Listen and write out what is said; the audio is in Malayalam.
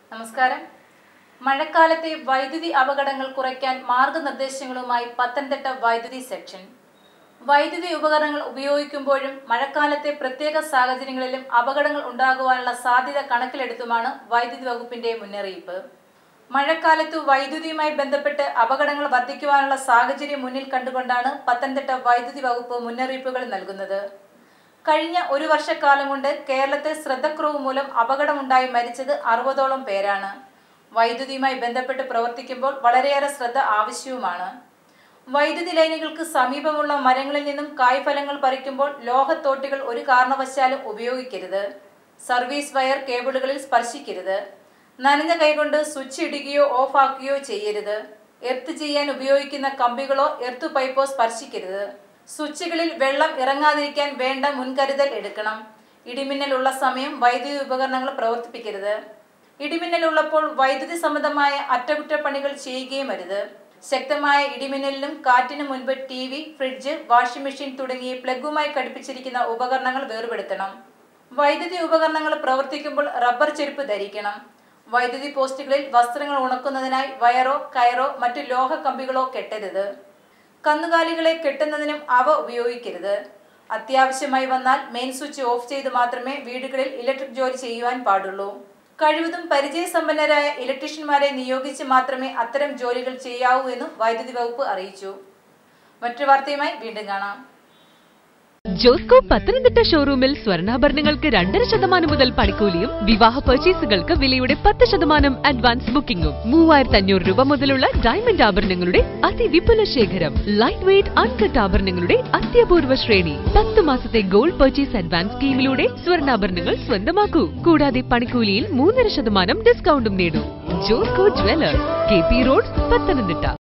നമസ്കാരം മഴക്കാലത്തെ വൈദ്യുതി അപകടങ്ങൾ കുറയ്ക്കാൻ മാർഗനിർദ്ദേശങ്ങളുമായി പത്തനംതിട്ട വൈദ്യുതി സെക്ഷൻ വൈദ്യുതി ഉപകരണങ്ങൾ ഉപയോഗിക്കുമ്പോഴും മഴക്കാലത്തെ പ്രത്യേക സാഹചര്യങ്ങളിലും അപകടങ്ങൾ ഉണ്ടാകുവാനുള്ള സാധ്യത കണക്കിലെടുത്തുമാണ് വൈദ്യുതി വകുപ്പിന്റെ മുന്നറിയിപ്പ് മഴക്കാലത്ത് വൈദ്യുതിയുമായി ബന്ധപ്പെട്ട് അപകടങ്ങൾ വർദ്ധിക്കുവാനുള്ള സാഹചര്യം മുന്നിൽ കണ്ടുകൊണ്ടാണ് പത്തനംതിട്ട വൈദ്യുതി വകുപ്പ് മുന്നറിയിപ്പുകൾ നൽകുന്നത് കഴിഞ്ഞ ഒരു വർഷക്കാലം കൊണ്ട് കേരളത്തിൽ ശ്രദ്ധക്കുറവ് മൂലം അപകടമുണ്ടായി മരിച്ചത് അറുപതോളം പേരാണ് വൈദ്യുതിയുമായി ബന്ധപ്പെട്ട് പ്രവർത്തിക്കുമ്പോൾ വളരെയേറെ ശ്രദ്ധ ആവശ്യവുമാണ് വൈദ്യുതി ലൈനുകൾക്ക് സമീപമുള്ള മരങ്ങളിൽ നിന്നും കായ്ഫലങ്ങൾ പറിക്കുമ്പോൾ ലോഹത്തോട്ടികൾ ഒരു കാരണവശാലും ഉപയോഗിക്കരുത് സർവീസ് വയർ കേബിളുകളിൽ സ്പർശിക്കരുത് നനഞ്ഞ കൈകൊണ്ട് സ്വിച്ച് ഇടുകയോ ഓഫാക്കുകയോ ചെയ്യരുത് എർത്ത് ചെയ്യാൻ ഉപയോഗിക്കുന്ന കമ്പികളോ എർത്തു പൈപ്പോ സ്പർശിക്കരുത് സ്വിച്ചുകളിൽ വെള്ളം ഇറങ്ങാതിരിക്കാൻ വേണ്ട മുൻകരുതൽ എടുക്കണം ഇടിമിന്നൽ ഉള്ള സമയം വൈദ്യുതി ഉപകരണങ്ങൾ പ്രവർത്തിപ്പിക്കരുത് ഇടിമിന്നൽ ഉള്ളപ്പോൾ വൈദ്യുതി സംബന്ധമായ അറ്റകുറ്റപ്പണികൾ ചെയ്യുകയും അരുത് ശക്തമായ ഇടിമിന്നലിനും കാറ്റിനും മുൻപ് T V fridge washing machine തുടങ്ങിയ പ്ലഗുമായി ഘടിപ്പിച്ചിരിക്കുന്ന ഉപകരണങ്ങൾ വേർപെടുത്തണം വൈദ്യുതി ഉപകരണങ്ങൾ പ്രവർത്തിക്കുമ്പോൾ റബ്ബർ ചെരുപ്പ് ധരിക്കണം വൈദ്യുതി പോസ്റ്റുകളിൽ വസ്ത്രങ്ങൾ ഉണക്കുന്നതിനായി വയറോ കയറോ മറ്റു ലോഹ കമ്പികളോ കെട്ടരുത് കന്നുകാലികളെ കെട്ടുന്നതിനും അവ ഉപയോഗിക്കരുത് അത്യാവശ്യമായി വന്നാൽ മെയിൻ സ്വിച്ച് ഓഫ് ചെയ്ത് മാത്രമേ വീടുകളിൽ ഇലക്ട്രിക് ജോലി ചെയ്യുവാൻ പാടുള്ളൂ കഴിവതും പരിചയസമ്പന്നരായ ഇലക്ട്രീഷ്യന്മാരെ നിയോഗിച്ച് മാത്രമേ അത്തരം ജോലികൾ ചെയ്യാവൂ എന്നും വൈദ്യുതി വകുപ്പ് അറിയിച്ചു മറ്റൊരു വാർത്തയുമായി വീണ്ടും കാണാം ജോസ്കോ പത്തനംതിട്ട ഷോറൂമിൽ സ്വർണ്ണാഭരണങ്ങൾക്ക് രണ്ടര ശതമാനം മുതൽ പണിക്കൂലിയും വിവാഹ പർച്ചേസുകൾക്ക് വിലയുടെ പത്ത് ശതമാനം അഡ്വാൻസ് ബുക്കിംഗും മൂവായിരത്തി അഞ്ഞൂറ് രൂപ മുതലുള്ള ഡയമണ്ട് ആഭരണങ്ങളുടെ അതിവിപുല ശേഖരം ലൈറ്റ് വെയ്റ്റ് അൺകട്ട് ആഭരണങ്ങളുടെ അത്യപൂർവ ശ്രേണി പത്ത് മാസത്തെ ഗോൾഡ് പർച്ചേസ് അഡ്വാൻസ് സ്കീമിലൂടെ സ്വർണ്ണാഭരണങ്ങൾ സ്വന്തമാക്കൂ കൂടാതെ പണിക്കൂലിയിൽ മൂന്നര ശതമാനം ഡിസ്കൗണ്ടും നേടൂ Josco jewellers K P road Pathanamthitta